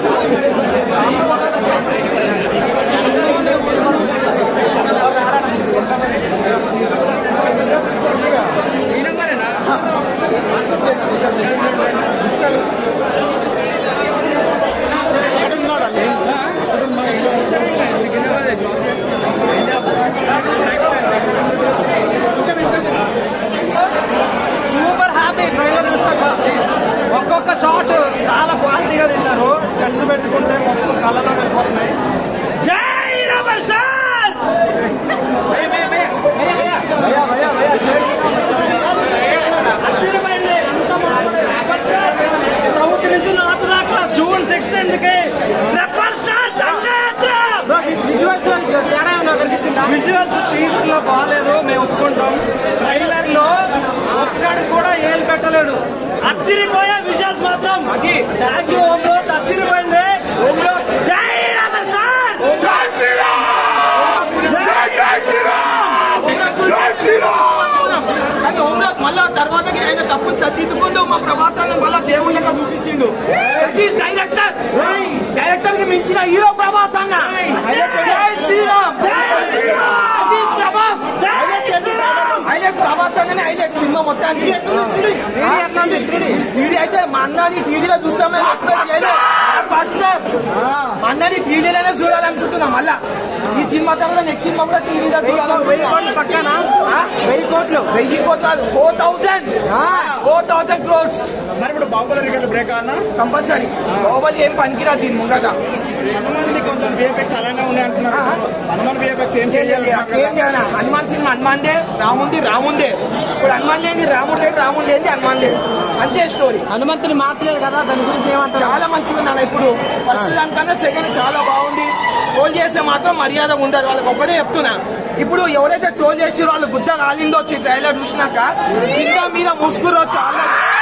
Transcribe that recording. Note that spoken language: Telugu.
సూపర్ హ్యాపీ ట్రైలర్ చూస్తాక ఒక్కొక్క షాట్ చాలా క్వాలిటీగా తీశారు స్కెట్స్ పెట్టుకుంటే మొత్తం కళ్ళలో వెళ్ళిపోతున్నాయి జై రమేష్ సార్ అద్భుతమైంది. అంత బాగుంది. Rebel star. సౌత్ నుంచి నార్త్ దాకా జూన్ సిక్స్టీన్త్ కి రెబల్ స్టార్ దండయాత్ర విజువల్స్ తీసుకున్నా బాగాలేదు మేము ఒప్పుకుంటాం ట్రైలర్ లో ఒక్కడికి కూడా ఏలు పెట్టలేడు అత్తిరిపోయే విజువల్స్ మాత్రం థ్యాంక్ యూ ఓమ్లో అత్తిరిపోయింది ఓమ్లో జై రమేష్ సార్ కానీ ఓమ్లో మళ్ళా తర్వాత ఆయన తప్పు సర్దిద్దుకుంటూ మా ప్రభాసాన్ని మళ్ళా దేవుళ్ళ లెక్క చూపించిండు డైరెక్టర్ డైరెక్టర్ కి మించిన హీరో ప్రభాస్ అన్న జై శ్రీరామ్ జై శ్రీరామ్ అది ప్రభాస్ జై శ్రీరామ్ హైలైట్ ప్రభాస్ అన్ననే హైలైట్ సినిమా మొత్తానికి టీడీ అయితే మా అన్నది టీడీలో చూస్తాం ఎక్స్పెక్ట్ చేయలేదు ఫస్ట్ మా అన్నది టీడీలోనే చూడాలనుకుంటున్నాం మళ్ళా ఈ సినిమా తర్వాత నెక్స్ట్ సినిమా కూడా టీవీలో చూడాలనుకుంటున్నాం ఆ? వెయ్యి కోట్లు వెయ్యి కోట్లు కాదు four thousand four thousand crores మరి ఇప్పుడు బాహుబలి రికార్డు బ్రేక్ అన్న కంపల్సరీ బాహుబలి ఏం పనికిరాదు దీని ముంగట హనుమాన్ది కొంచెం విఎఫ్ఎక్స్ అలానే ఉన్నాయి అంటున్నారు హనుమాన్ విఎఫ్ఎక్స్ ఏం ఏం చేయాలి చేయాలి? ఏం చేయాలి హనుమాన్ సినిమా హనుమాన్దే రాముంది రాముందే ఇప్పుడు హనుమాన్ లేని రాముడు లేని రాముడు లేని హనుమాన్ లేదు అంతే స్టోరీ హనుమంతుని మార్చలేదు కదా దాని గురించి ఏమంటారు చాలా మంచిగా ఉన్నాను ఇప్పుడు ఫస్ట్ దానికన్నా సెకండ్ చాలా బాగుంది ట్రోల్ చేస్తే మాత్రం మర్యాద ఉండదు వాళ్ళకి ఒక్కడే చెప్తున్నా ఇప్పుడు ఎవరైతే ట్రోల్ చేసి వాళ్ళు గుద్ద కాలిందో వచ్చి ట్రైలర్ చూసినాక కింద మీద ముసుగురు చాలా